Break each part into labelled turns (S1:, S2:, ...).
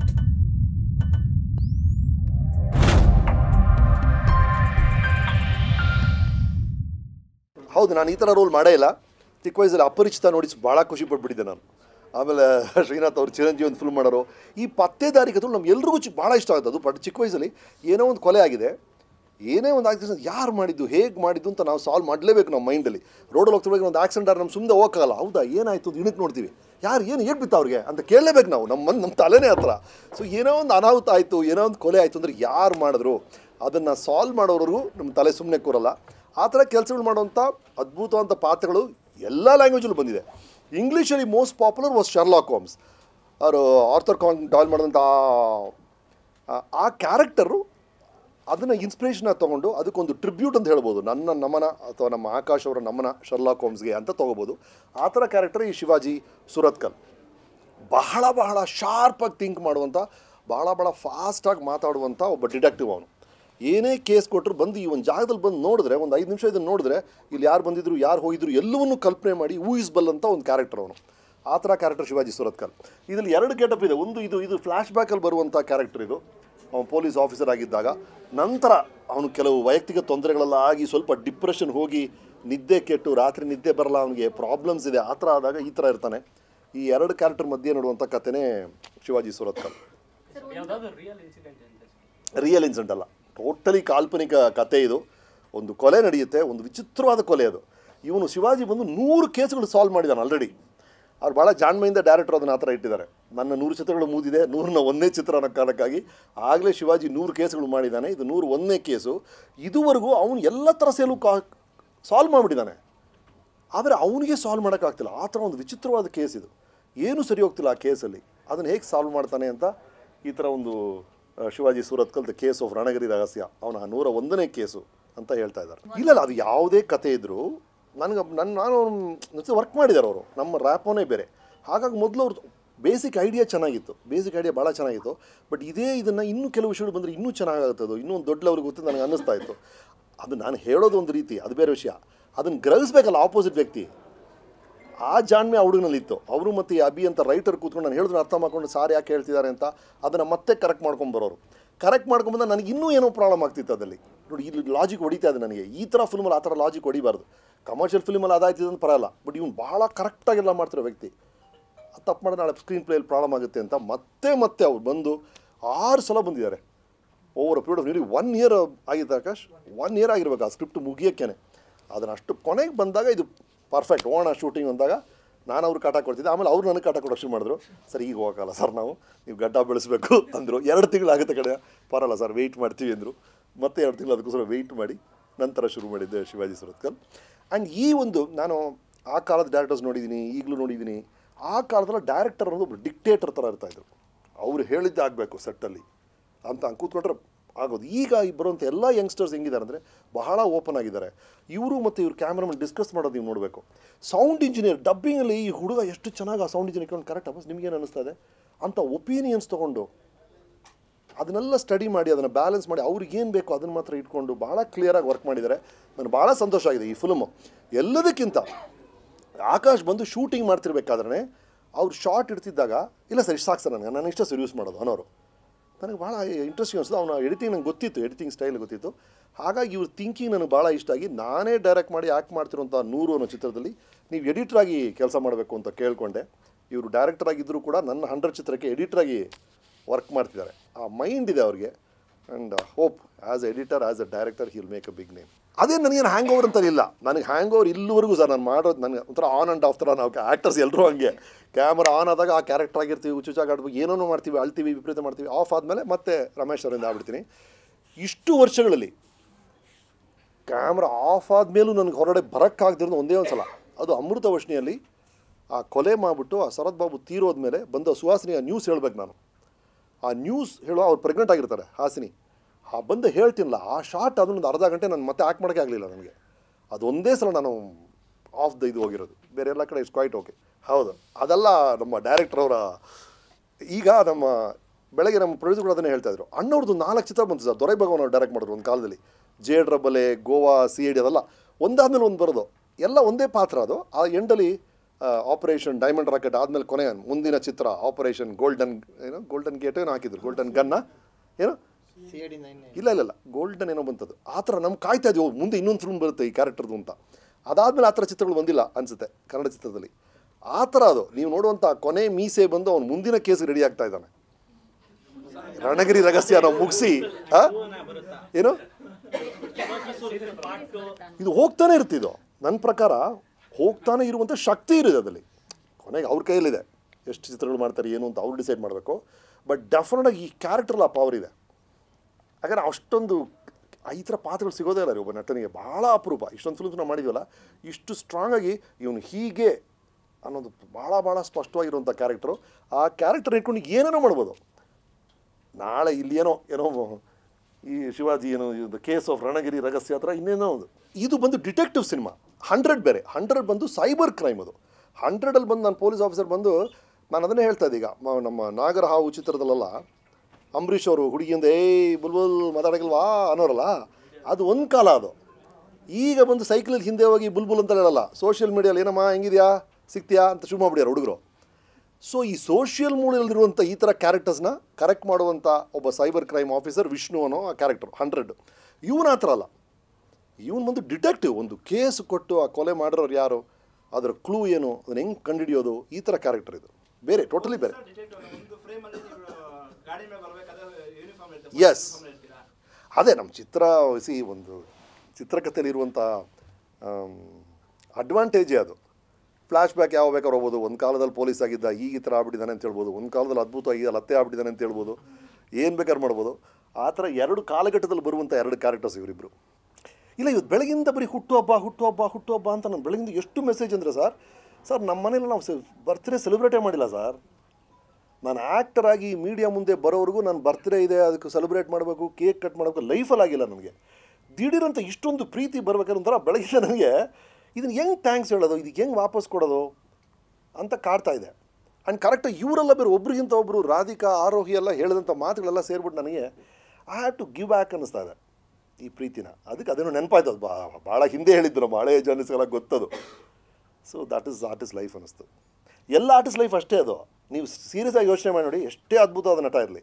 S1: ಹೌದು ನಾನು ಈ ಥರ ರೋಲ್ ಮಾಡೇ ಇಲ್ಲ ಚಿಕ್ಕ ವಯಸ್ಸಲ್ಲಿ ಅಪರಿಚಿತ ನೋಡಿ ಭಾಳ ಖುಷಿ ಪಟ್ಬಿಟ್ಟಿದ್ದೆ ನಾನು ಆಮೇಲೆ ಶ್ರೀನಾಥ್ ಅವ್ರು ಚಿರಂಜೀವಿ ಒಂದು ಫಿಲ್ಮ್ ಮಾಡೋರು ಈ ಪತ್ತೇದಾರಿ ಕಥೆ ನಮ್ಗೆ ಎಲ್ರಿಗೂ ಚಿ ಭಾಳ ಇಷ್ಟ ಆಗುತ್ತೆ ಅದು ಬಟ್ ಚಿಕ್ಕ ವಯಸ್ಸಲ್ಲಿ ಏನೋ ಒಂದು ಕೊಲೆ ಆಗಿದೆ ಏನೇ ಒಂದು ಆಗ್ತದೆ ಯಾರು ಮಾಡಿದ್ದು ಹೇಗೆ ಮಾಡಿದ್ದು ಅಂತ ನಾವು ಸಾಲ್ವ್ ಮಾಡಲೇಬೇಕು ನಮ್ಮ ಮೈಂಡಲ್ಲಿ ರೋಡಲ್ಲಿ ಹೋಗ್ತಿರ್ಬೇಕು ಒಂದು ಆಕ್ಸಿಡೆಂಟ್ ಆದ್ರೆ ನಮ್ಮ ಸುಮ್ಮನೆ ಹೋಗೋಕ್ಕಾಗಲ್ಲ ಹೌದಾ ಏನಾಯಿತು ಅಂತ ಇಣಕ್ಕೆ ನೋಡ್ತೀವಿ ಯಾರು ಏನು ಏನು ಬಿತ್ತು ಅವ್ರಿಗೆ ಅಂತ ಕೇಳಲೇಬೇಕು ನಾವು ನಮ್ಮ ಮನ್ ನಮ್ಮ ತಲೆನೇ ಹತ್ರ ಸೊ ಏನೋ ಒಂದು ಅನಾಹುತ ಆಯಿತು ಏನೋ ಒಂದು ಕೊಲೆ ಆಯಿತು ಅಂದರೆ ಯಾರು ಮಾಡಿದ್ರು ಅದನ್ನು ಸಾಲ್ವ್ ಮಾಡೋವರೆಗೂ ನಮ್ಮ ತಲೆ ಸುಮ್ಮನೆ ಕೂರಲ್ಲ ಆ ಥರ ಕೆಲಸಗಳು ಮಾಡುವಂಥ ಅದ್ಭುತವಾದಂಥ ಪಾತ್ರಗಳು ಎಲ್ಲ ಲ್ಯಾಂಗ್ವೇಜಲ್ಲೂ ಬಂದಿದೆ ಇಂಗ್ಲೀಷಲ್ಲಿ most popular was Sherlock Holmes ಅವರು ಆರ್ಥರ್ ಕಾನ್ ಡಾಲ್ ಮಾಡಿದಂಥ ಆ- ಆ ಕ್ಯಾರೆಕ್ಟರು ಅದನ್ನು ಇನ್ಸ್ಪಿರೇಷನ್ ತೊಗೊಂಡು ಅದಕ್ಕೊಂದು ಟ್ರಿಬ್ಯೂಟ್ ಅಂತ ಹೇಳ್ಬೋದು ನನ್ನ ನಮನ ಅಥವಾ ನಮ್ಮ ಆಕಾಶ್ ಅವರ ನಮನ ಶರ್ಲಾಕ್ ಹೋಮ್ಸ್ಗೆ ಅಂತ ತೊಗೋಬೋದು ಆ ಥರ ಕ್ಯಾರೆಕ್ಟರ್ ಈ ಶಿವಾಜಿ ಸುರತ್ಕಲ್ ಬಹಳ ಬಹಳ ಶಾರ್ಪಾಗಿ ಥಿಂಕ್ ಮಾಡುವಂಥ ಬಹಳ ಬಹಳ ಫಾಸ್ಟಾಗಿ ಮಾತಾಡುವಂಥ ಒಬ್ಬ ಡಿಟೆಕ್ಟಿವ್ ಅವನು ಏನೇ ಕೇಸ್ ಕೊಟ್ಟರು ಬಂದು ಈ ಒಂದು ಜಾಗದಲ್ಲಿ ಬಂದು ನೋಡಿದ್ರೆ ಒಂದು ಐದು ನಿಮಿಷ ಇದನ್ನು ನೋಡಿದ್ರೆ ಇಲ್ಲಿ ಯಾರು ಬಂದಿದ್ರು ಯಾರು ಹೋಗಿದ್ರು ಎಲ್ಲವನ್ನೂ ಕಲ್ಪನೆ ಮಾಡಿ ಊಹಿಸ್ಬಲ್ ಅಂತ ಒಂದು ಕ್ಯಾರೆಕ್ಟರ್ ಅವನು ಆ ಥರ ಕ್ಯಾರೆಕ್ಟರ್ ಶಿವಾಜಿ ಸುರತ್ಕಲ್ ಇದರಲ್ಲಿ ಎರಡು ಗೆಟಪ್ ಇದೆ ಒಂದು ಇದು ಇದು ಫ್ಲ್ಯಾಶ್ ಬ್ಯಾಕಲ್ಲಿ ಬರುವಂಥ ಕ್ಯಾರೆಕ್ಟರ್ ಇದು ಅವನು ಪೊಲೀಸ್ ಆಫೀಸರ್ ಆಗಿದ್ದಾಗ ನಂತರ ಅವನು ಕೆಲವು ವೈಯಕ್ತಿಕ ತೊಂದರೆಗಳೆಲ್ಲ ಆಗಿ ಸ್ವಲ್ಪ ಡಿಪ್ರೆಷನ್ ಹೋಗಿ ನಿದ್ದೆ ಕೆಟ್ಟು ರಾತ್ರಿ ನಿದ್ದೆ ಬರಲ್ಲ ಅವನಿಗೆ ಪ್ರಾಬ್ಲಮ್ಸ್ ಇದೆ ಆ ಥರ ಆದಾಗ ಈ ಥರ ಇರ್ತಾನೆ ಈ ಎರಡು ಕ್ಯಾರೆಕ್ಟರ್ ಮಧ್ಯೆ ನೋಡುವಂಥ ಕಥೆನೇ ಶಿವಾಜಿ ಸುರತ್ಕಲ್
S2: ಯಾವ್ದಾದ್ರು ರಿಯಲ್ ಇನ್ಸಿಡೆಂಟ್ ಅಂತ
S1: ರಿಯಲ್ ಇನ್ಸಿಡೆಂಟ್ ಅಲ್ಲ ಟೋಟಲಿ ಕಾಲ್ಪನಿಕ ಕತೆ ಇದು ಒಂದು ಕೊಲೆ ನಡೆಯುತ್ತೆ ಒಂದು ವಿಚಿತ್ರವಾದ ಕೊಲೆ ಅದು ಇವನು ಶಿವಾಜಿ ಬಂದು ನೂರು ಕೇಸ್ಗಳು ಸಾಲ್ವ್ ಮಾಡಿದ್ದಾನೆ ಆಲ್ರೆಡಿ ಅವ್ರು ಭಾಳ ಜಾಣ್ಮೆಯಿಂದ ಡೈರೆಕ್ಟರ್ ಅದನ್ನ ಆ ಥರ ಇಟ್ಟಿದ್ದಾರೆ ನನ್ನ ನೂರು ಚಿತ್ರಗಳು ಮುಗಿದಿದೆ ನೂರನ್ನ ಒಂದೇ ಚಿತ್ರ ಅನ್ನೋ ಕಾರಣಕ್ಕಾಗಿ ಆಗಲೇ ಶಿವಾಜಿ ನೂರು ಕೇಸ್ಗಳು ಮಾಡಿದ್ದಾನೆ ಇದು ನೂರು ಒಂದನೇ ಕೇಸು ಇದುವರೆಗೂ ಅವನು ಎಲ್ಲ ಥರ ಸೇಲು ಕಾ ಸಾಲ್ವ್ ಮಾಡಿಬಿಟ್ಟಿದ್ದಾನೆ ಆದರೆ ಅವನಿಗೆ ಸಾಲ್ವ್ ಮಾಡೋಕ್ಕಾಗ್ತಿಲ್ಲ ಆ ಥರ ಒಂದು ವಿಚಿತ್ರವಾದ ಕೇಸ್ ಇದು ಏನು ಸರಿ ಹೋಗ್ತಿಲ್ಲ ಆ ಕೇಸಲ್ಲಿ ಅದನ್ನು ಹೇಗೆ ಸಾಲ್ವ್ ಮಾಡ್ತಾನೆ ಅಂತ ಈ ಥರ ಒಂದು ಆ, Shivaji Surathkal the case of Ranagiri Rahasya ಅವನ ನೂರ ಒಂದನೇ ಕೇಸು ಅಂತ ಹೇಳ್ತಾ ಇದ್ದಾರೆ ಇಲ್ಲ ಇಲ್ಲ ಅದು ಯಾವುದೇ ಕತೆ ಇದ್ದರೂ ನನಗೆ ನನ್ನ ನಾನು ಅವ್ರ ವರ್ಕ್ ಮಾಡಿದ್ದಾರೆ ಅವರು ನಮ್ಮ ರ್ಯಾಪೋನೇ ಬೇರೆ ಹಾಗಾಗಿ ಮೊದಲು ಅವ್ರದ್ದು ಬೇಸಿಕ್ ಐಡಿಯಾ ಚೆನ್ನಾಗಿತ್ತು ಬೇಸಿಕ್ ಐಡಿಯಾ ಭಾಳ ಚೆನ್ನಾಗಿತ್ತು ಬಟ್ ಇದೇ ಇದನ್ನು ಇನ್ನೂ ಕೆಲವು ವಿಷಯಗಳು ಬಂದರೆ ಇನ್ನೂ ಚೆನ್ನಾಗಾಗುತ್ತೆ ಅದು ಇನ್ನೂ ಒಂದು ದೊಡ್ಡ ಲೆವೆಲ್ಗೆ ಗೊತ್ತು ನನಗೆ ಅನ್ನಿಸ್ತಾ ಇತ್ತು ಅದು ನಾನು ಹೇಳೋದು ಒಂದು ರೀತಿ ಅದು ಬೇರೆ ವಿಷಯ ಅದನ್ನು ಗ್ರಹಿಸ್ಬೇಕಲ್ಲ ಆಪೋಸಿಟ್ ವ್ಯಕ್ತಿ ಆ ಜಾಣ್ಮೆ ಆ ಹುಡುಗನಲ್ಲಿತ್ತು ಅವರು ಮತ್ತು ಈ ಅಭಿ ಅಂತ ರೈಟರ್ ಕೂತ್ಕೊಂಡು ನಾನು ಹೇಳಿದ್ರೆ ಅರ್ಥ ಮಾಡ್ಕೊಂಡು ಸಾರ್ ಯಾಕೆ ಹೇಳ್ತಿದ್ದಾರೆ ಅಂತ ಅದನ್ನು ಮತ್ತೆ ಕರೆಕ್ಟ್ ಮಾಡ್ಕೊಂಡು ಬರೋರು ಕರೆಕ್ಟ್ ಮಾಡ್ಕೊಂಬಂದ ನನಗೆ ಇನ್ನೂ ಏನೋ ಪ್ರಾಬ್ಲಮ್ ಆಗ್ತಿತ್ತು ಅದಲ್ಲಿ ನೋಡಿ ಇಲ್ಲಿ ಲಾಜಿಕ್ ಹೊಡಿತಾ ಇದೆ ನನಗೆ ಈ ಥರ ಫಿಲ್ಮಲ್ಲಿ ಆ ಥರ ಲಾಜಿಕ್ ಹೊಡಿಬಾರ್ದು ಕಮರ್ಷಿಯಲ್ ಫಿಲ್ಮಲ್ಲಿ ಅದಾಯ್ತಿದೆ ಅಂತ ಪರಲ್ಲ ಬಟ್ ಇವ್ನು ಭಾಳ ಕರೆಕ್ಟಾಗೆಲ್ಲ ಮಾಡ್ತಿರೋ ವ್ಯಕ್ತಿ ಅದು ತಪ್ಪು ಮಾಡಿದ್ರೆ ನಾಳೆ ಸ್ಕ್ರೀನ್ ಪ್ಲೇಯಲ್ಲಿ ಪ್ರಾಬ್ಲಮ್ ಆಗುತ್ತೆ ಅಂತ ಮತ್ತೆ ಮತ್ತೆ ಅವ್ರು ಬಂದು ಆರು ಸಲ ಬಂದಿದ್ದಾರೆ over period of nearly one year ಆಗಿತ್ತು ಆಕಾಶ್ ಒನ್ ಇಯರ್ ಆಗಿರ್ಬೇಕು ಆ ಸ್ಕ್ರಿಪ್ಟ್ ಮುಗಿಯೋಕ್ಕೇನೆ ಅದನ್ನು ಅಷ್ಟು ಕೊನೆಗೆ ಬಂದಾಗ ಇದು ಪರ್ಫೆಕ್ಟ್ ಓಣ ಶೂಟಿಂಗ್ ಅಂದಾಗ ನಾನು ಅವ್ರು ಕಾಟ ಕೊಡ್ತಿದ್ದೆ ಆಮೇಲೆ ಅವ್ರು ನನಗೆ ಕಾಟ ಕೊಡೋಷ್ಟು ಶುರು ಮಾಡಿದ್ರು ಸರ್ ಈಗ ಹೋಗಲ್ಲ ಸರ್ ನಾವು ನೀವು ಗಡ್ಡ ಬೆಳೆಸ್ಬೇಕು ಅಂದರು ಎರಡು ತಿಂಗಳಾಗುತ್ತೆ ಕಡೆ ಪರಲ್ಲ ಸರ್ ವೆಯ್ಟ್ ಮಾಡ್ತೀವಿ ಅಂದರು ಮತ್ತೆ ಎರಡು ತಿಂಗಳು ಅದಕ್ಕೋಸ್ಕರ ವೆಯ್ಟ್ ಮಾಡಿ ನಂತರ ಶುರು ಮಾಡಿದ್ದೆ ಶಿವಾಜಿ ಸುರತ್ಕಲ್ ಆ್ಯಂಡ್ ಈ ಒಂದು ನಾನು ಆ ಕಾಲದ ಡೈರೆಕ್ಟರ್ಸ್ ನೋಡಿದ್ದೀನಿ ಈಗಲೂ ನೋಡಿದ್ದೀನಿ ಆ ಕಾಲದಲ್ಲಿ ಡೈರೆಕ್ಟರ್ ಅನ್ನೋದು ಒಬ್ಬರು ಡಿಕ್ಟೇಟರ್ ಥರ ಇರ್ತಾಯಿದ್ರು ಅವ್ರು ಹೇಳಿದ್ದೆ ಆಗಬೇಕು ಸೆಟ್ಟಲ್ಲಿ ಅಂತ ಕೂತ್ಕೊಂಡ್ರೆ ಆಗೋದು ಈಗ ಈ ಬರುವಂಥ ಎಲ್ಲ ಯಂಗ್ಸ್ಟರ್ಸ್ ಹೆಂಗಿದ್ದಾರೆ ಅಂದರೆ ಬಹಳ ಓಪನ್ ಆಗಿದ್ದಾರೆ ಇವರು ಮತ್ತು ಇವ್ರು ಕ್ಯಾಮ್ರಾಮನ್ ಡಿಸ್ಕಸ್ ಮಾಡೋದು ನೀವು ನೋಡಬೇಕು ಸೌಂಡ್ ಇಂಜಿನಿಯರ್ ಡಬ್ಬಿಂಗಲ್ಲಿ ಈ ಹುಡುಗ ಎಷ್ಟು ಚೆನ್ನಾಗಿ ಆ ಸೌಂಡ್ ಇಂಜಿನಿಯರ್ ಇಟ್ಕೊಂಡು ಕರೆಕ್ಟ್ ಬಸ್ ನಿಮಗೇನು ಅನ್ನಿಸ್ತಾ ಇದೆ ಅಂತ ಒಪಿನಿಯನ್ಸ್ ತೊಗೊಂಡು ಅದನ್ನೆಲ್ಲ ಸ್ಟಡಿ ಮಾಡಿ ಅದನ್ನು ಬ್ಯಾಲೆನ್ಸ್ ಮಾಡಿ ಅವ್ರಿಗೆ ಏನು ಬೇಕು ಅದನ್ನು ಮಾತ್ರ ಇಟ್ಕೊಂಡು ಭಾಳ ಕ್ಲಿಯರಾಗಿ ವರ್ಕ್ ಮಾಡಿದ್ದಾರೆ ನನಗೆ ಭಾಳ ಸಂತೋಷ ಆಗಿದೆ ಈ ಫಿಲ್ಮು ಎಲ್ಲದಕ್ಕಿಂತ ಆಕಾಶ್ ಬಂದು ಶೂಟಿಂಗ್ ಮಾಡ್ತಿರ್ಬೇಕಾದ್ರೆ ಅವ್ರು ಶಾರ್ಟ್ ಇಡ್ತಿದ್ದಾಗ ಇಲ್ಲ ಸರ್ ಇಷ್ಟು ಸಾಕು ಸರ್ ನನಗೆ ನಾನು ಇಷ್ಟ ಸರ್ ಯೂಸ್ ಮಾಡೋದು ಅನ್ನೋರು ನನಗೆ ಭಾಳ ಇಂಟ್ರೆಸ್ಟಿಂಗ್ ಅನಿಸ್ತು ಅವನ ಎಡಿಟಿಂಗ್ ನಂಗೆ ಗೊತ್ತಿತ್ತು ಎಡಿಟಿಂಗ್ ಸ್ಟೈಲ್ ಗೊತ್ತಿತ್ತು ಹಾಗಾಗಿ ಇವ್ರ ಥಿಂಕಿಂಗ್ ನನಗೆ ಭಾಳ ಇಷ್ಟ ಆಗಿ ನಾನೇ ಡೈರೆಕ್ಟ್ ಮಾಡಿ ಆ್ಯಕ್ಟ್ ಮಾಡ್ತಿರೋಂಥ ನೂರು ಅನ್ನೋ ಚಿತ್ರದಲ್ಲಿ ನೀವು ಎಡಿಟ್ರಾಗಿ ಕೆಲಸ ಮಾಡಬೇಕು ಅಂತ ಕೇಳಿಕೊಂಡೆ ಇವರು ಡೈರೆಕ್ಟರ್ ಆಗಿದ್ದರೂ ಕೂಡ ನನ್ನ ಹಂಡ್ರೆಡ್ ಚಿತ್ರಕ್ಕೆ ಎಡಿಟ್ರಾಗಿ ವರ್ಕ್ ಮಾಡ್ತಿದ್ದಾರೆ ಆ ಮೈಂಡ್ ಇದೆ ಅವ್ರಿಗೆ and hope as a editor as a director he'll make a big name ಅದೇ ನನಗೇನು ಹ್ಯಾಂಗ್ ಓವರ್ ಅಂತ ಇಲ್ಲ ನನಗೆ ಹ್ಯಾಂಗ್ ಓವರ್ ಇಲ್ಲಿವರೆಗೂ ಸರ್ ನಾನು ಮಾಡೋದು ನನಗೆ ಒಂಥರ ಆನ್ ಆ್ಯಂಡ್ ಆಫ್ ಥರ ನಾವು ಆ್ಯಕ್ಟರ್ಸ್ ಎಲ್ಲರೂ ಹಂಗೆ ಕ್ಯಾಮ್ರಾ ಆನ್ ಆದಾಗ ಆ ಕ್ಯಾರೆಕ್ಟರ್ ಆಗಿರ್ತೀವಿ ಹುಚ್ಚುಚ್ಚಾಗಿ ಆಡ್ಬೇಕು ಏನೋ ಮಾಡ್ತೀವಿ ಅಳ್ತೀವಿ ವಿಪರೀತ ಮಾಡ್ತೀವಿ ಆಫ್ ಆದಮೇಲೆ ಮತ್ತೆ ರಮೇಶ್ ಅವರಿಂದ ಆಗ್ಬಿಡ್ತೀನಿ ಇಷ್ಟು ವರ್ಷಗಳಲ್ಲಿ ಕ್ಯಾಮ್ರಾ ಆಫ್ ಆದಮೇಲೂ ನನಗೆ ಹೊರಗಡೆ ಬರೋಕ್ಕಾಗ್ದಿರೋದು ಒಂದೇ ಒಂದು ಸಲ ಅದು ಅಮೃತ ವರ್ಷಣಿಯಲ್ಲಿ ಆ ಕೊಲೆ ಮಾಡಿಬಿಟ್ಟು ಆ ಶರತ್ ಬಾಬು ತೀರೋದ್ಮೇಲೆ ಬಂದ ಸುಹಾಸಿನಿ ಆ ನ್ಯೂಸ್ ಹೇಳ್ಬೇಕು ನಾನು ಆ ನ್ಯೂಸ್ ಹೇಳೋ ಅವ್ರು ಪ್ರೆಗ್ನೆಂಟ್ ಆಗಿರ್ತಾರೆ ಹಾಸಿನಿ ಆ ಬಂದು ಹೇಳ್ತೀನಲ್ಲ ಆ ಶಾರ್ಟ್ ಅದನ್ನೊಂದು ಅರ್ಧ ಗಂಟೆ ನಾನು ಮತ್ತೆ ಆ್ಯಕ್ಟ್ ಮಾಡೋಕ್ಕೆ ಆಗಲಿಲ್ಲ ನನಗೆ ಅದೊಂದೇ ಸಲ ನಾನು ಆಫ್ ದ ಇದು ಹೋಗಿರೋದು ಬೇರೆ ಎಲ್ಲ ಕಡೆ ಇಸ್ ಕ್ವೈಟ್ ಓಕೆ ಹೌದು ಅದೆಲ್ಲ ನಮ್ಮ ಡೈರೆಕ್ಟರ್ ಅವರ ಈಗ ನಮ್ಮ ಬೆಳಗ್ಗೆ ನಮ್ಮ ಪ್ರೊಡ್ಯೂಸರ್ ಅದನ್ನೇ ಹೇಳ್ತಾ ಇದ್ರು ಅಣ್ಣವ್ರದ್ದು ನಾಲ್ಕು ಚಿತ್ರ ಬಂತು ಸರ್ ದೊರೆ ಭಗವಾನ್ ಅವ್ರು ಡೈರೆಕ್ಟ್ ಮಾಡಿದ್ರು ಒಂದು ಕಾಲದಲ್ಲಿ Jedara Bale Goa C I D ಅದೆಲ್ಲ ಒಂದಾದ್ಮೇಲೆ ಒಂದು ಬರೋದು ಎಲ್ಲ ಒಂದೇ ಪಾತ್ರ ಅದು ಆ ಎಂಡಲ್ಲಿ ಆಪರೇಷನ್ ಡೈಮಂಡ್ ರಾಕೆಟ್ ಆದಮೇಲೆ ಕೊನೆ ಮುಂದಿನ ಚಿತ್ರ ಆಪರೇಷನ್ ಗೋಲ್ಡನ್ ಏನೋ ಗೋಲ್ಡನ್ ಗೇಟ್ ಏನೋ ಹಾಕಿದ್ರು ಗೋಲ್ಡನ್ ಗನ್ನ ಏನೋ
S3: ಸಿ ಐ ಡಿ ನೈನ್
S1: ಇಲ್ಲ ಇಲ್ಲ ಇಲ್ಲ ಗೋಲ್ಡನ್ ಏನೋ ಬಂತದ್ದು ಆ ಥರ ನಮ್ಗೆ ಕಾಯ್ತಾ ಇದೀವಿ ಮುಂದೆ ಇನ್ನೊಂದು ಫಿಲ್ಮ್ ಬರುತ್ತೆ ಈ ಕ್ಯಾರೆಕ್ಟರ್ದು ಅಂತ ಅದಾದಮೇಲೆ ಆ ಥರ ಚಿತ್ರಗಳು ಬಂದಿಲ್ಲ ಅನಿಸುತ್ತೆ ಕನ್ನಡ ಚಿತ್ರದಲ್ಲಿ ಆ ಥರ ಅದು ನೀವು ನೋಡುವಂಥ ಕೊನೆ ಮೀಸೆ ಬಂದು ಅವನು ಮುಂದಿನ ಕೇಸ್ ರೆಡಿ ಆಗ್ತಾ ಇದ್ದಾನೆ ರಣಗಿರಿ ರಹಸ್ಯ ನಾವು ಮುಗಿಸಿ ಏನು ಇದು ಹೋಗ್ತಾನೆ ಇರ್ತಿದ್ದು ನನ್ನ ಪ್ರಕಾರ ಹೋಗ್ತಾನೆ ಇರುವಂಥ ಶಕ್ತಿ ಇರಿದೆ ಅದರಲ್ಲಿ ಕೊನೆಗೆ ಅವ್ರ ಕೈಯಲ್ಲಿದೆ ಎಷ್ಟು ಚಿತ್ರಗಳು ಮಾಡ್ತಾರೆ ಏನು ಅಂತ ಅವ್ರು ಡಿಸೈಡ್ ಮಾಡಬೇಕು ಬಟ್ ಡೆಫಿನೆಟಾಗಿ ಈ ಕ್ಯಾರೆಕ್ಟ್ರಲ್ಲಿ ಆ ಪವರ್ ಇದೆ ಯಾಕಂದ್ರೆ ಅಷ್ಟೊಂದು ಈ ಥರ ಪಾತ್ರಗಳು ಸಿಗೋದೇ ಇಲ್ಲ ರೀ ಒಬ್ಬ ನಟನಿಗೆ ಭಾಳ ಅಪರೂಪ ಇಷ್ಟೊಂದು ಫಿಲ್ಮ್ಸ್ ನಾವು ಮಾಡಿದ್ವಲ್ಲ ಇಷ್ಟು ಸ್ಟ್ರಾಂಗ್ ಆಗಿ ಇವನು ಹೀಗೆ ಅನ್ನೋದು ಭಾಳ ಭಾಳ ಸ್ಪಷ್ಟವಾಗಿರುವಂಥ ಕ್ಯಾರೆಕ್ಟರು ಆ ಕ್ಯಾರೆಕ್ಟರ್ ಇಟ್ಕೊಂಡು ಏನೇನೋ ಮಾಡ್ಬೋದು ನಾಳೆ ಇಲ್ಲಿ ಏನೋ ಏನೋ ಈ ಶಿವಾಜಿ ಏನೋ ಇದು ಕೇಸ್ ಆಫ್ ರಣಗಿರಿ ರಹಸ್ಯ ಹತ್ರ ಇನ್ನೇನೋ ಒಂದು ಇದು ಬಂದು ಡಿಟೆಕ್ಟಿವ್ ಸಿನಿಮಾ ಹಂಡ್ರೆಡ್ ಬೇರೆ ಹಂಡ್ರೆಡ್ ಬಂದು ಸೈಬರ್ ಕ್ರೈಮ್ ಅದು ಹಂಡ್ರೆಡಲ್ಲಿ ಬಂದು ನಾನು ಪೊಲೀಸ್ ಆಫೀಸರ್ ಬಂದು ನಾನು ಅದನ್ನೇ ಹೇಳ್ತಾ ಇದ್ದೆ ಈಗ ಮ- ನಮ್ಮ ನಾಗರಹಾವು ಚಿತ್ರದಲ್ಲೆಲ್ಲ ಅಂಬರೀಷ್ ಅವರು ಹುಡುಗಿಯಿಂದ ಏಯ್ ಬುಲ್ಬುಲ್ ಮಾತಾಡೋಗಿಲ್ವಾ ಅನ್ನೋರಲ್ಲ ಅದು ಒಂದು ಕಾಲ ಅದು ಈಗ ಬಂದು ಸೈಕಲಲ್ಲಿ ಹಿಂದೆ ಹೋಗಿ ಬುಲ್ಬುಲ್ ಅಂತ ಹೇಳಲ್ಲ ಸೋಷಿಯಲ್ ಮೀಡಿಯಲ್ಲಿ ಏನಮ್ಮ ಹೆಂಗಿದ್ಯಾ ಸಿಗ್ತೀಯಾ ಅಂತ ಶುರು ಮಾಡ್ಬಿಡ್ಯಾರ ಹುಡುಗರು ಸೊ ಈ ಸೋಷಿಯಲ್ ಮೂಡಲ್ಲಿರುವಂಥ ಈ ಥರ ಕ್ಯಾರೆಕ್ಟರ್ಸ್ನ ಕರೆಕ್ಟ್ ಮಾಡುವಂಥ ಒಬ್ಬ ಸೈಬರ್ ಕ್ರೈಮ್ ಆಫೀಸರ್ ವಿಷ್ಣು ಅನ್ನೋ ಆ ಕ್ಯಾರೆಕ್ಟರ್ ಹಂಡ್ರೆಡ್ ಇವನ ಆ ಥರ ಅಲ್ಲ ಇವನು ಬಂದು ಡಿಟೆಕ್ಟಿವ್ ಒಂದು ಕೇಸ್ ಕೊಟ್ಟು ಆ ಕೊಲೆ ಮಾಡಿರೋರು ಯಾರು ಅದರ ಕ್ಲೂ ಏನು ಅದನ್ನ ಹೆಂಗೆ ಕಂಡುಹಿಡಿಯೋದು ಈ ಥರ ಕ್ಯಾರೆಕ್ಟರ್ ಇದು ಬೇರೆ ಟೋಟಲಿ ಬೇರೆ
S4: ಒಂದು ಫ್ರೇಮ್ ಅಲ್ಲಿ ನೀವು ಗಾಡಿ ಮೇಲೆ ಬರ್ಬೇಕಾದ್ರೆ ಯೂನಿಫಾರ್ಮ್ ಇರುತ್ತೆ
S1: Yes.
S4: uniform ಇರ್ತೀರಾ
S1: ಅದೇ ನಮ್ಮ ಚಿತ್ರ ಸಿ ಒಂದು ಚಿತ್ರಕಥೆಯಲ್ಲಿರುವಂಥ ಅಡ್ವಾಂಟೇಜೇ ಅದು ಫ್ಲ್ಯಾಶ್ ಬ್ಯಾಕ್ ಯಾವ ಬೇಕಾದ್ರೂ ಹೋಗ್ಬೋದು ಒಂದು ಕಾಲದಲ್ಲಿ ಪೊಲೀಸ್ ಆಗಿದ್ದ ಈಗ ಈ ಥರ ಆಗ್ಬಿಟ್ಟಿದ್ದಾನೆ ಅಂತ ಹೇಳ್ಬೋದು ಒಂದು ಕಾಲದಲ್ಲಿ ಅದ್ಭುತವಾಗಿ ಅಲ್ಲಿ ಅತ್ತೆ ಆಗ್ಬಿಟ್ಟಿದ್ದಾನೆ ಅಂತ ಹೇಳ್ಬೋದು ಏನು ಬೇಕಾದ್ರೂ ಮಾಡ್ಬೋದು ಆ ಥರ ಎರಡು ಕಾಲಘಟ್ಟದಲ್ಲಿ ಬರುವಂಥ ಎರಡು ಕ್ಯಾರೆಕ್ಟರ್ಸ್ ಇವರಿಬ್ಬರು ಇಲ್ಲ ಇವತ್ತು ಬೆಳಗಿಂದ ಬರೀ ಹುಟ್ಟುಹಬ್ಬ ಹುಟ್ಟುಹಬ್ಬ ಹುಟ್ಟುಹಬ್ಬ ಅಂತ ನಾನು ಬೆಳಗಿಂದ ಎಷ್ಟು ಮೆಸೇಜ್ ಅಂದರೆ ಸರ್ ಸರ್ ನಮ್ಮ ಮನೇಲಿ ನಾವು ಬರ್ತ್ಡೇ ಸೆಲೆಬ್ರೇಟೇ ಮಾಡಿಲ್ಲ ಸರ್ ನಾನು ಆ್ಯಕ್ಟರ್ ಆಗಿ ಮೀಡಿಯಾ ಮುಂದೆ ಬರೋವರೆಗೂ ನನ್ನ ಬರ್ತ್ಡೇ ಇದೆ ಅದಕ್ಕೆ ಸೆಲೆಬ್ರೇಟ್ ಮಾಡಬೇಕು ಕೇಕ್ ಕಟ್ ಮಾಡಬೇಕು ಲೈಫಲ್ಲಿ ಆಗಿಲ್ಲ ನನಗೆ ದಿಢೀರಂತ ಇಷ್ಟೊಂದು ಪ್ರೀತಿ ಬರ್ಬೇಕಾದ್ರೆ ಒಂಥರ ಬೆಳಗ್ಗೆ ನನಗೆ ಇದನ್ನು ಹೆಂಗೆ ಥ್ಯಾಂಕ್ಸ್ ಹೇಳೋದು ಇದಕ್ಕೆ ಹೆಂಗೆ ವಾಪಸ್ ಕೊಡೋದು ಅಂತ ಕಾಡ್ತಾ ಇದೆ ಆ್ಯಂಡ್ ಕರೆಕ್ಟಾಗಿ ಇವರೆಲ್ಲ ಬೇರೆ ಒಬ್ರಿಗಿಂತ ಒಬ್ಬರು ರಾಧಿಕಾ ಆರೋಹಿ ಎಲ್ಲ ಹೇಳಿದಂಥ ಮಾತುಗಳೆಲ್ಲ ಸೇರಿಬಿಟ್ಟು ನನಗೆ I have to give back ಅನ್ನಿಸ್ತಾ ಇದೆ ಈ ಪ್ರೀತಿನ ಅದಕ್ಕೆ ಅದೇನೋ ನೆನಪಾಯ್ತು ಅದು ಬಾ ಭಾಳ ಹಿಂದೆ ಹೇಳಿದ್ದು ನಮ್ಮ ಹಳೆಯ ಜರ್ನಲಿಸ್ಗೆಲ್ಲ ಗೊತ್ತದು so that is artist life ಅನ್ನಿಸ್ತು ಎಲ್ಲ ಆರ್ಟಿಸ್ಟ್ ಲೈಫ್ ಅಷ್ಟೇ ಅದು ನೀವು ಸೀರಿಯಸ್ ಆಗಿ ಯೋಚನೆ ಮಾಡಿ ನೋಡಿ ಎಷ್ಟೇ ಅದ್ಭುತವಾದ ನಟ ಇರಲಿ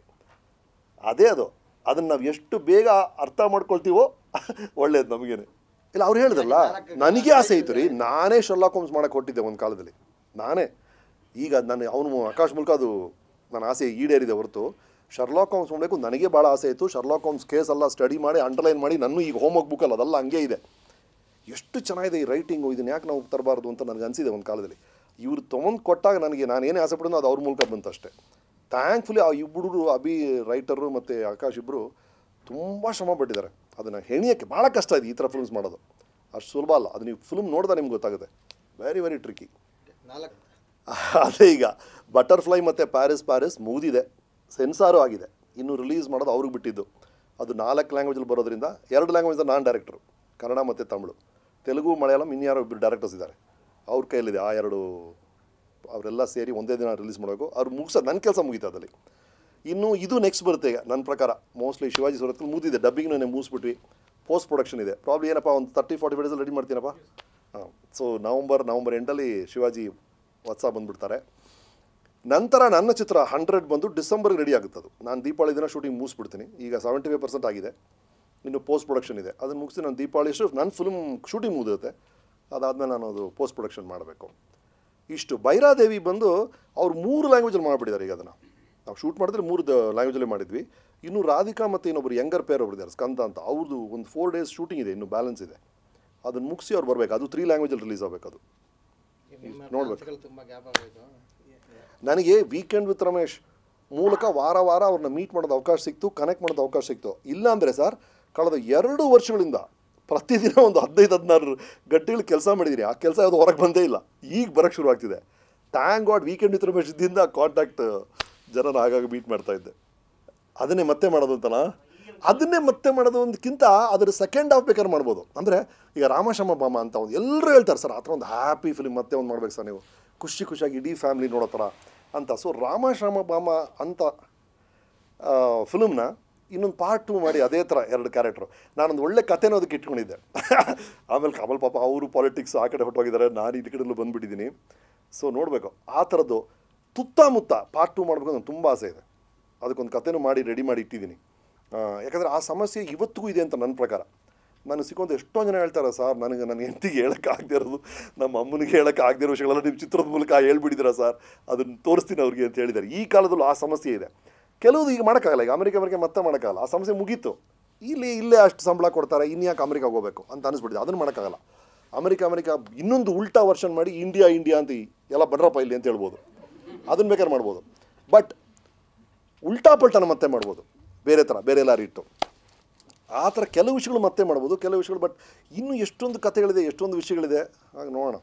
S1: ಅದೇ ಅದು ಅದನ್ನು ನಾವು ಎಷ್ಟು ಬೇಗ ಅರ್ಥ ಮಾಡ್ಕೊಳ್ತೀವೋ ಒಳ್ಳೇದು ನಮಗೇನೆ ಇಲ್ಲ ಅವ್ರು ಹೇಳಿದ್ರಲ್ಲ ನನಗೆ ಆಸೆ ಇತ್ತು ರೀ ನಾನೇ ಶರ್ಲಾಕ್ ಹೋಮ್ಸ್ ಮಾಡಕ್ಕೆ ಕೊಟ್ಟಿದ್ದೆ ಒಂದು ಕಾಲದಲ್ಲಿ ನಾನೇ ಈಗ ನಾನು ಅವನು ಆಕಾಶ್ ಮೂಲಕ ಅದು ನನ್ನ ಆಸೆ ಈಡೇರಿದೆ ಹೊರತು ಶರ್ಲಾಕ್ ಹೋಮ್ಸ್ ಮಾಡಬೇಕು ನನಗೆ ಭಾಳ ಆಸೆ ಇತ್ತು ಶರ್ಲಾಕ್ ಹೋಮ್ಸ್ ಕೇಸ್ ಎಲ್ಲ ಸ್ಟಡಿ ಮಾಡಿ ಅಂಡರ್ಲೈನ್ ಮಾಡಿ ನನ್ನ ಈಗ ಹೋಮ್ ವರ್ಕ್ ಬುಕ್ಕಲ್ಲ ಅದೆಲ್ಲ ಹಂಗೆ ಇದೆ ಎಷ್ಟು ಚೆನ್ನಾಗಿದೆ ಈ ರೈಟಿಂಗು ಇದನ್ನ ಯಾಕೆ ನಾವು ತರಬಾರ್ದು ಅಂತ ನನಗೆ ಅನಿಸಿದೆ ಒಂದು ಕಾಲದಲ್ಲಿ ಇವ್ರು ತೊಗೊಂಡು ಕೊಟ್ಟಾಗ ನನಗೆ ನಾನು ಏನೇ ಆಸೆ ಪಡೋದು ಅದು ಅವ್ರ ಮೂಲಕ ಬಂತು ಅಷ್ಟೇ ಥ್ಯಾಂಕ್ಫುಲಿ ಆ ಇಬ್ಬರು ಅಭಿ ರೈಟರು ಮತ್ತು ಆಕಾಶ್ ಇಬ್ಬರು ತುಂಬ ಶ್ರಮ ಪಟ್ಟಿದ್ದಾರೆ ಅದನ್ನು ಹೆಣಿಯೋಕ್ಕೆ ಭಾಳ ಕಷ್ಟ ಇದೆ ಈ ಥರ ಫಿಲ್ಮ್ಸ್ ಮಾಡೋದು ಅಷ್ಟು ಸುಲಭ ಅಲ್ಲ ಅದು ನೀವು ಫಿಲ್ಮ್ ನೋಡಿದ್ರೆ ನಿಮ್ಗೆ ಗೊತ್ತಾಗುತ್ತೆ ವೆರಿ ವೆರಿ ಟ್ರಿಕಿ
S3: ನಾಲ್ಕು
S1: ಅದೇ ಈಗ ಬಟರ್ಫ್ಲೈ ಮತ್ತು ಪ್ಯಾರಿಸ್ ಪ್ಯಾರಿಸ್ ಮುಗಿದಿದೆ ಸೆನ್ಸಾರು ಆಗಿದೆ ಇನ್ನು ರಿಲೀಸ್ ಮಾಡೋದು ಅವ್ರಿಗೆ ಬಿಟ್ಟಿದ್ದು ಅದು ನಾಲ್ಕು ಲ್ಯಾಂಗ್ವೇಜಲ್ಲಿ ಬರೋದ್ರಿಂದ ಎರಡು ಲ್ಯಾಂಗ್ವೇಜ್ ನಾನು ಡೈರೆಕ್ಟ್ರು ಕನ್ನಡ ಮತ್ತು ತಮಿಳು ತೆಲುಗು ಮಲಯಾಳಂ ಇನ್ಯಾರೋ ಇಬ್ಬರು ಡೈರೆಕ್ಟರ್ಸ್ ಇದ್ದಾರೆ ಅವ್ರ ಕೈಯಲ್ಲಿದೆ ಆ ಎರಡು ಅವರೆಲ್ಲ ಸೇರಿ ಒಂದೇ ದಿನ ರಿಲೀಸ್ ಮಾಡಬೇಕು ಅವ್ರು ಮುಗಿಸೋದು ನನ್ನ ಕೆಲಸ ಮುಗೀತು ಅದಲ್ಲಿ ಇನ್ನು ಇದು ನೆಕ್ಸ್ಟ್ ಬರುತ್ತೆ ಈಗ ನನ್ನ ಪ್ರಕಾರ ಮೋಸ್ಟ್ಲಿ ಶಿವಾಜಿ ಸುರತ್ಕಲ್ ಮುಗಿದಿದೆ ಡಬ್ಬಿಂಗ್ನೇ ಮುಗಿಸ್ಬಿಟ್ವಿ ಪೋಸ್ಟ್ ಪ್ರೊಡಕ್ಷನ್ ಇದೆ ಪ್ರಾಬ್ಲಿ ಏನಪ್ಪ ಒಂದು ತರ್ಟಿ ಫಾರ್ಟಿ ಫೈವ್ ಡೇಸಲ್ಲಿ ರೆಡಿ ಮಾಡ್ತೀನಪ್ಪ ಹಾಂ ಸೊ ನವಂಬರ್ ನವಂಬರ್ ಎಂಟಲ್ಲಿ ಶಿವಾಜಿ ಹೊಸ ಬಂದುಬಿಡ್ತಾರೆ ನಂತರ ನನ್ನ ಚಿತ್ರ ಹಂಡ್ರೆಡ್ ಬಂದು ಡಿಸೆಂಬರ್ಗೆ ರೆಡಿ ಆಗುತ್ತೆ ಅದು ನಾನು ದೀಪಾವಳಿ ದಿನ ಶೂಟಿಂಗ್ ಮುಗಿಸ್ಬಿಡ್ತೀನಿ ಈಗ ಸೆವೆಂಟಿ ಫೈವ್ ಪರ್ಸೆಂಟ್ ಆಗಿದೆ ಇನ್ನು ಪೋಸ್ಟ್ ಪ್ರೊಡಕ್ಷನ್ ಇದೆ ಅದನ್ನು ಮುಗಿಸಿ ನಾನು ದೀಪಾವಳಿ ಅಷ್ಟು ನನ್ನ ಫಿಲ್ಮ್ ಶೂಟಿಂಗ್ ಮುಗಿದುತ್ತೆ ಅದಾದಮೇಲೆ ನಾನು ಅದು ಪೋಸ್ಟ್ ಪ್ರೊಡಕ್ಷನ್ ಮಾಡಬೇಕು ಇಷ್ಟು ಬೈರಾದೇವಿ ಬಂದು ಅವ್ರು ಮೂರು ಲ್ಯಾಂಗ್ವೇಜಲ್ಲಿ ಮಾಡಿಬಿಟ್ಟಿದ್ದಾರೆ ಈಗ ಅದನ್ನು ನಾವು ಶೂಟ್ ಮಾಡಿದ್ರೆ ಮೂರು ಲ್ಯಾಂಗ್ವೇಜಲ್ಲೇ ಮಾಡಿದ್ವಿ ಇನ್ನು ರಾಧಿಕಾ ಮತ್ತು ಇನ್ನೊಬ್ರು ಯಂಗರ್ ಪೇರ್ ಒಬ್ರು ಇದ್ದಾರೆ ಸ್ಕಂದ ಅಂತ ಅವ್ರದ್ದು ಒಂದು ಫೋರ್ ಡೇಸ್ ಶೂಟಿಂಗ್ ಇದೆ ಇನ್ನು ಬ್ಯಾಲೆನ್ಸ್ ಇದೆ ಅದನ್ನು ಮುಗಿಸಿ ಅವ್ರು ಬರಬೇಕು ಅದು ತ್ರೀ ಲ್ಯಾಂಗ್ವೇಜಲ್ಲಿ ರಿಲೀಸ್ ಆಗಬೇಕು ಅದು
S3: ನಿಮ್ಮ
S1: ನೋಡ್ಬೇಕು.
S3: ಫ್ಯಾನ್ಸ್ಗಳು ತುಂಬಾ ಗ್ಯಾಪ್ ಆಗೋಯ್ತು
S1: ನನಗೆ ವೀಕೆಂಡ್ ವಿತ್ ರಮೇಶ್ ಮೂಲಕ ವಾರ ವಾರ ಅವ್ರನ್ನ ಮೀಟ್ ಮಾಡೋದು ಅವಕಾಶ ಸಿಕ್ತು ಕನೆಕ್ಟ್ ಮಾಡೋದು ಅವಕಾಶ ಸಿಕ್ತು ಇಲ್ಲ ಅಂದರೆ ಸರ್ ಕಳೆದ ಎರಡು ವರ್ಷಗಳಿಂದ ಪ್ರತಿದಿನ ಒಂದು ಹದಿನೈದು ಹದಿನಾರು ಗಂಟೆಗಳು ಕೆಲಸ ಮಾಡಿದ್ದೀನಿ ಆ ಕೆಲಸ ಯಾವುದು ಹೊರಗೆ ಬಂದೇ ಇಲ್ಲ ಈಗ ಬರೋಕ್ಕೆ ಶುರು ಆಗ್ತಿದೆ thank God weekend with Ramesh ಇದ್ದಿಂದ ಕಾಂಟ್ಯಾಕ್ಟ್ ಜನನ ಆಗಾಗ ಮೀಟ್ ಮಾಡ್ತಾ ಇದ್ದೆ ಅದನ್ನೇ ಮತ್ತೆ ಮಾಡೋದು ಅಂತನಾ ಅದನ್ನೇ ಮತ್ತೆ ಮಾಡೋದು ಒಂದಕ್ಕಿಂತ ಅದರ ಸೆಕೆಂಡ್ ಹಾಫ್ ಬೇಕಾದ್ರೆ ಮಾಡ್ಬೋದು ಅಂದರೆ ಈಗ ರಾಮಶಮ ಬಾಮ ಅಂತ ಒಂದು ಎಲ್ಲರೂ ಹೇಳ್ತಾರೆ ಸರ್ ಆ ಥರ ಒಂದು ಹ್ಯಾಪಿ ಫಿಲ್ಮ್ ಮತ್ತೆ ಒಂದು ಮಾಡ್ಬೇಕು ಸರ್ ನೀವು ಖುಷಿ ಖುಷಿಯಾಗಿ ಇಡೀ ಫ್ಯಾಮಿಲಿ ನೋಡೋ ಥರ ಅಂತ ಸೊ ರಾಮಶ್ಯಾಮ ಬಾಮ ಅಂತ ಫಿಲ್ಮ್ನ ಇನ್ನೊಂದು ಪಾರ್ಟ್ ಟು ಮಾಡಿ ಅದೇ ಥರ ಎರಡು ಕ್ಯಾರೆಕ್ಟ್ರು ನಾನೊಂದು ಒಳ್ಳೆ ಕಥೆನೂ ಅದಕ್ಕೆ ಇಟ್ಕೊಂಡಿದ್ದೆ ಆಮೇಲೆ ಕಮಲ್ ಪಾಪ ಅವರು ಪಾಲಿಟಿಕ್ಸ್ ಆ ಕಡೆ ಹೊಟ್ಟೋಗಿದ್ದಾರೆ ನಾನು ಈ ಕಡೆಲ್ಲೂ ಬಂದುಬಿಟ್ಟಿದ್ದೀನಿ ಸೊ ನೋಡಬೇಕು ಆ ಥರದ್ದು ತುತ್ತಮುತ್ತ ಪಾರ್ಟ್ ಟು ಮಾಡಬೇಕು ಅಂತ ತುಂಬ ಆಸೆ ಇದೆ ಅದಕ್ಕೊಂದು ಕಥೆನೂ ಮಾಡಿ ರೆಡಿ ಮಾಡಿ ಇಟ್ಟಿದ್ದೀನಿ ಆ, ಯಾಕಂದರೆ ಆ ಸಮಸ್ಯೆ ಇವತ್ತಿಗೂ ಇದೆ ಅಂತ ನನ್ನ ಪ್ರಕಾರ ನಾನು ಸಿಕ್ಕೊಂತ ಎಷ್ಟೋ ಜನ ಹೇಳ್ತಾರೆ ಸರ್ ನನಗೆ ನನ್ನ ಹೆಂಡತಿಗೆ ಹೇಳೋಕ್ಕಾಗದೇ ಇರೋದು ನಮ್ಮ ಅಮ್ಮನಿಗೆ ಹೇಳೋಕ್ಕಾಗದೇ ಇರೋ ವಿಷಯಗಳೆಲ್ಲ ನಿಮ್ಮ ಚಿತ್ರದ ಮೂಲಕ ಹೇಳ್ಬಿಟ್ಟಿದ್ದೀರಾ ಸರ್ ಅದನ್ನು ತೋರಿಸ್ತೀನಿ ಅವ್ರಿಗೆ ಅಂತ ಹೇಳಿದ್ದಾರೆ ಈ ಕಾಲದಲ್ಲೂ ಆ ಸಮಸ್ಯೆ ಇದೆ ಕೆಲವುದು ಈಗ ಮಾಡೋಕ್ಕಾಗಲ್ಲ ಈಗ ಅಮೆರಿಕ ಅಮೆರಿಕ ಮತ್ತೆ ಮಾಡೋಕ್ಕಾಗಲ್ಲ ಆ ಸಮಸ್ಯೆ ಮುಗೀತು ಇಲ್ಲಿ ಇಲ್ಲೇ ಅಷ್ಟು ಸಂಬಳ ಕೊಡ್ತಾರೆ ಇನ್ಯಾಕೆ ಅಮೆರಿಕಾಗೆ ಹೋಗಬೇಕು ಅಂತ ಅನಿಸ್ಬಿಟ್ಟಿದೆ ಅದನ್ನು ಮಾಡೋಕ್ಕಾಗಲ್ಲ ಅಮೆರಿಕ ಅಮೆರಿಕ ಇನ್ನೊಂದು ಉಲ್ಟಾ ವರ್ಷನ್ ಮಾಡಿ ಇಂಡಿಯಾ ಇಂಡಿಯಾ ಅಂತ ಈ- ಎಲ್ಲ ಬಡ್ರಪ್ಪ ಇಲ್ಲಿ ಅಂತ ಹೇಳ್ಬೋದು ಅದನ್ನು ಬೇಕಾದ್ರೆ ಮಾಡ್ಬೋದು ಬಟ್ ಉಲ್ಟಾ ಪಲ್ಟನ ಮತ್ತೆ ಮಾಡ್ಬೋದು ಬೇರೆ ಥರ ಬೇರೆ ಎಲ್ಲಾರು ಇಟ್ಟು ಆ ಥರ ಕೆಲವು ವಿಷಯಗಳು ಮತ್ತೆ ಮಾಡ್ಬೋದು ಕೆಲವು ವಿಷಯಗಳು ಬಟ್ ಇನ್ನೂ ಎಷ್ಟೊಂದು ಕಥೆಗಳಿದೆ ಎಷ್ಟೊಂದು ವಿಷಯಗಳಿದೆ ಹಾಗೆ ನೋಡೋಣ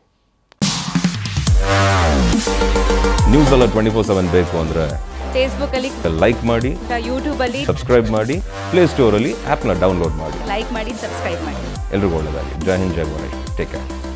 S5: ನ್ಯೂಸ್ ಎಲ್ಲ ಟ್ವೆಂಟಿ ಫೋರ್ ಸೆವೆನ್ ಬೇಕು ಅಂದರೆ
S6: ಫೇಸ್ಬುಕ್ಕಲ್ಲಿ
S5: ಲೈಕ್ ಮಾಡಿ
S6: ಯೂಟ್ಯೂಬಲ್ಲಿ
S5: ಸಬ್ಸ್ಕ್ರೈಬ್ ಮಾಡಿ ಪ್ಲೇಸ್ಟೋರಲ್ಲಿ ಆ್ಯಪ್ನ ಡೌನ್ಲೋಡ್ ಮಾಡಿ
S6: ಲೈಕ್ ಮಾಡಿ ಸಬ್ಸ್ಕ್ರೈಬ್ ಮಾಡಿ
S5: ಎಲ್ರಿಗೂ ಒಳ್ಳೆಯದಾಗಿ ಜೈ ಹಿಂದ್ ಜೈ ಗಣೇಶ್ ಟೇಕ್ ಕೇರ್